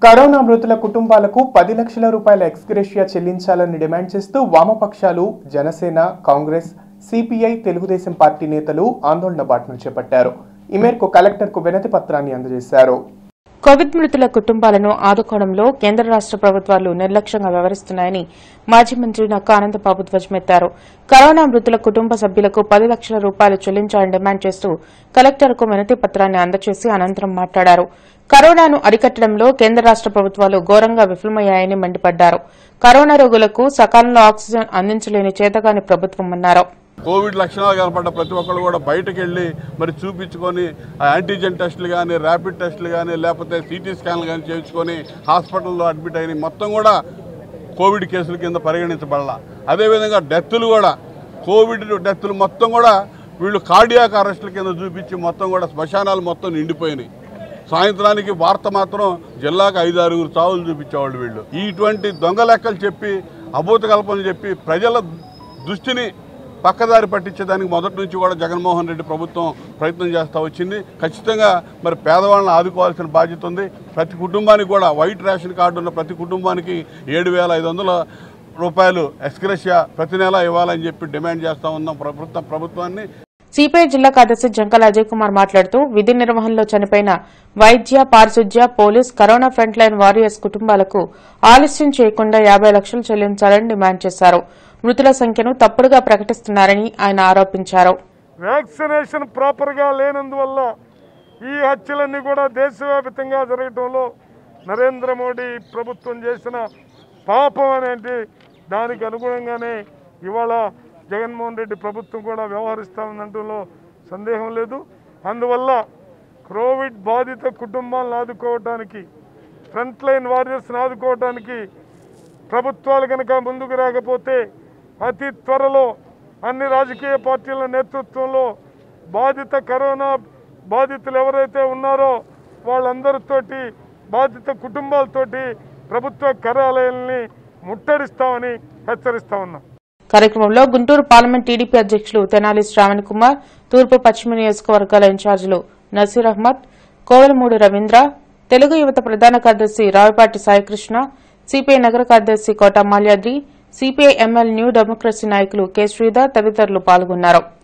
corona మృతుల కుటుంబాలకు పది లక్షల రూపాయల ఎక్స్గ్రేషియా చెల్లించాలని డిమాండ్ చేస్తూ వామపక్షాలు జనసేన కాంగ్రెస్ సిపిఐ తెలుగుదేశం పార్టీ నేతలు ఆందోళన బాటను చేపట్టారు ఈ మేరకు కలెక్టర్కు వినతి పత్రాన్ని అందజేశారు కోవిడ్ మృతుల కుటుంబాలను ఆదుకోవడంలో కేంద్ర రాష్ట ప్రభుత్వాలు నిర్లక్ష్యంగా వ్యవహరిస్తున్నాయని మాజీ మంత్రి నక్కా ఆనందబాబు ధ్వజమెత్తారు కరోనా మృతుల కుటుంబ సభ్యులకు పది లక్షల రూపాయలు చెల్లించాలని డిమాండ్ చేస్తూ కలెక్టర్కు వినతి పత్రాన్ని అందజేసి అనంతరం మాట్లాడారు కరోనాను అరికట్టడంలో కేంద్ర రాష్ట ప్రభుత్వాలు ఘోరంగా విఫలమయ్యాయని మండిపడ్డారు కరోనా రోగులకు సకాలంలో ఆక్సిజన్ అందించలేని చేతగాని ప్రభుత్వమన్నారు కోవిడ్ లక్షణాలు కనపడ్డ ప్రతి ఒక్కరు కూడా బయటకు వెళ్ళి మరి చూపించుకొని ఆ యాంటీజెన్ టెస్టులు కానీ ర్యాపిడ్ టెస్టులు కానీ లేకపోతే సిటీ స్కాన్లు కానీ చేయించుకొని హాస్పిటల్లో అడ్మిట్ అయిన మొత్తం కూడా కోవిడ్ కేసుల కింద పరిగణించబడాల అదేవిధంగా డెత్తులు కూడా కోవిడ్ డెత్తులు మొత్తం కూడా వీళ్ళు కార్డియాక్ అరెస్టుల కింద చూపించి మొత్తం కూడా శ్మశానాలు మొత్తం నిండిపోయినాయి సాయంత్రానికి వార్త మాత్రం జిల్లాకు ఐదు ఆరుగురు చావులు చూపించేవాళ్ళు వీళ్ళు ఇటువంటి దొంగ లెక్కలు చెప్పి అభూత కల్పనలు చెప్పి ప్రజల దృష్టిని పక్కదారి పట్టించేదానికి మొదటి నుంచి కూడా జగన్మోహన్ రెడ్డి ప్రభుత్వం ప్రయత్నం చేస్తూ వచ్చింది ఖచ్చితంగా మరి పేదవాళ్ళని ఆదుకోవాల్సిన బాధ్యత ఉంది ప్రతి కుటుంబానికి కూడా వైట్ రేషన్ కార్డు ఉన్న ప్రతి కుటుంబానికి ఏడు వేల ఐదు వందల రూపాయలు ఎక్స్గ్రెషియా ప్రతి నెల ఇవ్వాలని చెప్పి డిమాండ్ చేస్తూ ఉన్నాం ప్రభుత్వం ప్రభుత్వాన్ని సిపిఐ జిల్లా కార్యదర్శి జంకల అజయ్ కుమార్ మాట్లాడుతూ విధి నిర్వహణలో చనిపోయిన వైద్య పారిశుధ్య police corona front line warriors కుటుంబాలకు ఆలస్యం చేయకుండా యాబై లక్షలు చెల్లించాలని డిమాండ్ చేశారు మృతుల సంఖ్యను తప్పుడుగా ప్రకటిస్తున్నారని ఆయన ఆరోపించారు వ్యాక్సినేషన్ ప్రాపర్గా లేనందువల్ల ఈ హత్యలన్నీ కూడా దేశవ్యాప్తంగా జరగటంలో నరేంద్ర మోడీ ప్రభుత్వం చేసిన పాపం అనేది దానికి అనుగుణంగానే ఇవాళ జగన్మోహన్ రెడ్డి ప్రభుత్వం కూడా వ్యవహరిస్తూ ఉందంటంలో సందేహం లేదు అందువల్ల కోవిడ్ బాధిత కుటుంబాలను ఆదుకోవటానికి ఫ్రంట్ లైన్ వారియర్స్ని ఆదుకోవటానికి ప్రభుత్వాలు కనుక ముందుకు రాకపోతే అతి త్వరలో అన్ని రాజకీయ పార్టీల నేతృత్వంలో బాధిత కరోనా బాధితులు ఎవరైతే ఉన్నారో వాళ్ళందరితోటి బాధిత కుటుంబాలతోటి ప్రభుత్వ కార్యాలయాల్ని ముట్టడిస్తామని హెచ్చరిస్తా ఉన్నాం కార్యక్రమంలో గుంటూరు పార్లమెంట్ టీడీపీ అధ్యక్షులు తెనాలి శ్రావణ్ కుమార్ తూర్పు పశ్చిమ నియోజకవర్గాల ఇన్ఛార్జీలు నసీర్ అహ్మద్ కోవెలమూడి రవీంద్ర తెలుగు యువత ప్రధాన కార్యదర్శి రావిపాటి సాయికృష్ణ సిపిఐ నగర కార్యదర్శి Kota Malyadri CPI ML New Democracy నాయకులు కె శ్రీధర్ తదితరులు పాల్గొన్నారు